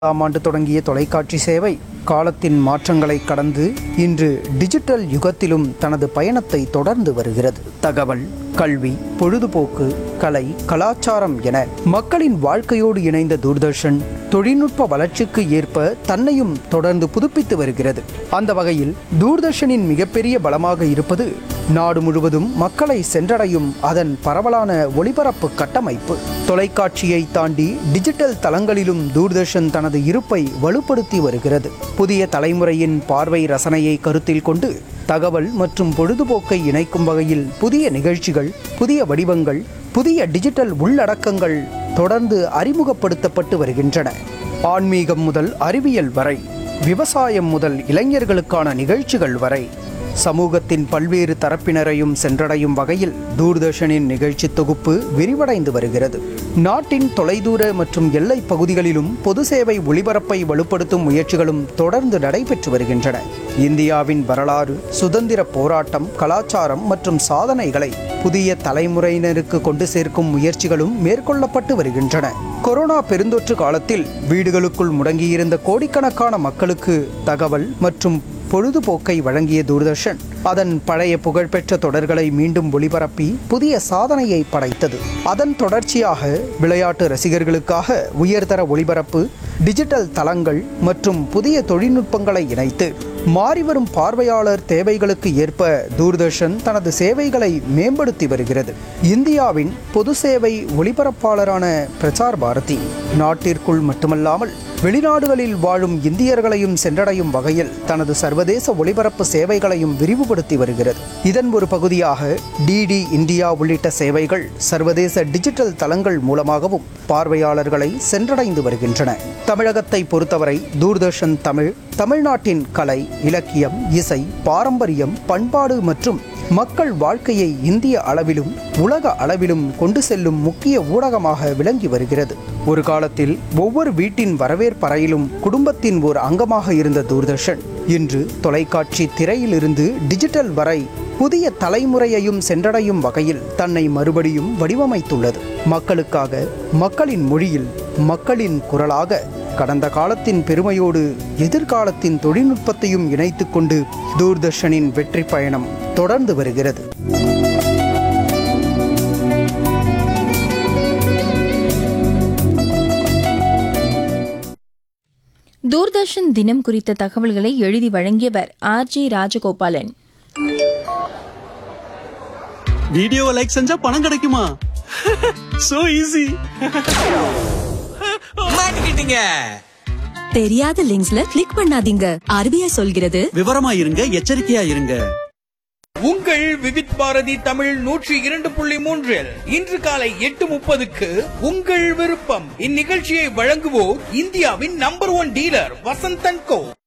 ஆம் ஆண்டு தொடங்கிய தொலைக்காட்சி சேவை காலத்தின் மாற்றங்களை கடந்து இன்று டிஜிட்டல் யுகத்திலும் தனது பயணத்தை தொடர்ந்து வருகிறது தகவல் கல்வி பொழுதுபோக்கு கலை கலாச்சாரம் என மக்களின் வாழ்க்கையோடு இணைந்த தூர்தர்ஷன் தொழில்நுட்ப வளர்ச்சிக்கு ஏற்ப தன்னையும் தொடர்ந்து புதுப்பித்து வருகிறது அந்த வகையில் தூர்தர்ஷனின் மிகப்பெரிய பலமாக இருப்பது நாடு முழுவதும் மக்களை சென்றடையும் அதன் பரவலான ஒளிபரப்பு கட்டமைப்பு தொலைக்காட்சியை தாண்டி டிஜிட்டல் தளங்களிலும் தூர்தர்ஷன் தனது இருப்பை வலுப்படுத்தி வருகிறது புதிய தலைமுறையின் பார்வை ரசனையை கருத்தில் கொண்டு தகவல் மற்றும் பொழுதுபோக்கை இணைக்கும் வகையில் புதிய நிகழ்ச்சிகள் புதிய வடிவங்கள் புதிய டிஜிட்டல் உள்ளடக்கங்கள் தொடர்ந்து அறிமுகப்படுத்தப்பட்டு வருகின்றன ஆன்மீகம் முதல் அறிவியல் வரை விவசாயம் முதல் இளைஞர்களுக்கான நிகழ்ச்சிகள் வரை சமூகத்தின் பல்வேறு தரப்பினரையும் சென்றடையும் வகையில் தூர்தர்ஷனின் நிகழ்ச்சி தொகுப்பு விரிவடைந்து வருகிறது நாட்டின் தொலைதூர மற்றும் எல்லை பகுதிகளிலும் பொது சேவை ஒளிபரப்பை வலுப்படுத்தும் முயற்சிகளும் தொடர்ந்து நடைபெற்று வருகின்றன இந்தியாவின் வரலாறு சுதந்திர போராட்டம் கலாச்சாரம் மற்றும் சாதனைகளை புதிய தலைமுறையினருக்கு கொண்டு சேர்க்கும் முயற்சிகளும் மேற்கொள்ளப்பட்டு வருகின்றன கொரோனா பெருந்தொற்று காலத்தில் வீடுகளுக்குள் முடங்கியிருந்த கோடிக்கணக்கான மக்களுக்கு தகவல் மற்றும் பொழுதுபோக்கை வழங்கிய தூர்தர்ஷன் அதன் பழைய புகழ்பெற்ற தொடர்களை மீண்டும் ஒளிபரப்பி புதிய சாதனையை படைத்தது அதன் தொடர்ச்சியாக விளையாட்டு ரசிகர்களுக்காக உயர்தர ஒளிபரப்பு டிஜிட்டல் தளங்கள் மற்றும் புதிய தொழில்நுட்பங்களை இணைத்து மாறிவரும் பார்வையாளர் தேவைகளுக்கு ஏற்ப தூர்தர்ஷன் தனது சேவைகளை மேம்படுத்தி வருகிறது இந்தியாவின் பொது சேவை ஒளிபரப்பாளரான பிரசார் பாரதி நாட்டிற்குள் மட்டுமல்லாமல் வெளிநாடுகளில் வாழும் இந்தியர்களையும் சென்றடையும் வகையில் தனது சர்வதேச ஒளிபரப்பு சேவைகளையும் விரிவுபடுத்தி வருகிறது இதன் ஒரு பகுதியாக டிடி இந்தியா உள்ளிட்ட சேவைகள் சர்வதேச டிஜிட்டல் தளங்கள் மூலமாகவும் பார்வையாளர்களை சென்றடைந்து வருகின்றன தமிழகத்தை பொறுத்தவரை தூர்தர்ஷன் தமிழ் தமிழ்நாட்டின் கலை இலக்கியம் இசை பாரம்பரியம் பண்பாடு மற்றும் மக்கள் வாழ்க்கையை இந்திய அளவிலும் உலக அளவிலும் கொண்டு செல்லும் முக்கிய ஊடகமாக விளங்கி வருகிறது ஒரு காலத்தில் ஒவ்வொரு வீட்டின் வரவேற்பறையிலும் குடும்பத்தின் ஒரு அங்கமாக இருந்த தூர்தர்ஷன் இன்று தொலைக்காட்சி திரையிலிருந்து டிஜிட்டல் வரை புதிய தலைமுறையையும் சென்றடையும் வகையில் தன்னை மறுபடியும் வடிவமைத்துள்ளது மக்களுக்காக மக்களின் மொழியில் மக்களின் குரலாக கடந்த காலத்தின் பெருமையோடு எதிர்காலத்தின் தொழில்நுட்பத்தையும் இணைத்துக் கொண்டு தூர்தர்ஷனின் வெற்றி பயணம் தொடர்ந்து வருகிறது தூர்தர்ஷன் தினம் குறித்த தகவல்களை எழுதி வழங்கியவர் ஆர் ஜே ராஜகோபாலன் வீடியோவை லைக் செஞ்சா பணம் கிடைக்குமா சோ ஈஸி மாட்டிக்கிட்டீங்க தெரியாத லிங்க்ஸ்ல கிளிக் பண்ணாதீங்க ஆர்பிஐ சொல்கிறது விவரமா இருங்க எச்சரிக்கையா இருங்க உங்கள் விவித் பாரதி தமிழ் நூற்றி இரண்டு புள்ளி மூன்றில் இன்று காலை எட்டு முப்பதுக்கு உங்கள் விருப்பம் இந்நிகழ்ச்சியை வழங்குவோர் இந்தியாவின் நம்பர் ஒன் டீலர் வசந்தன் கோ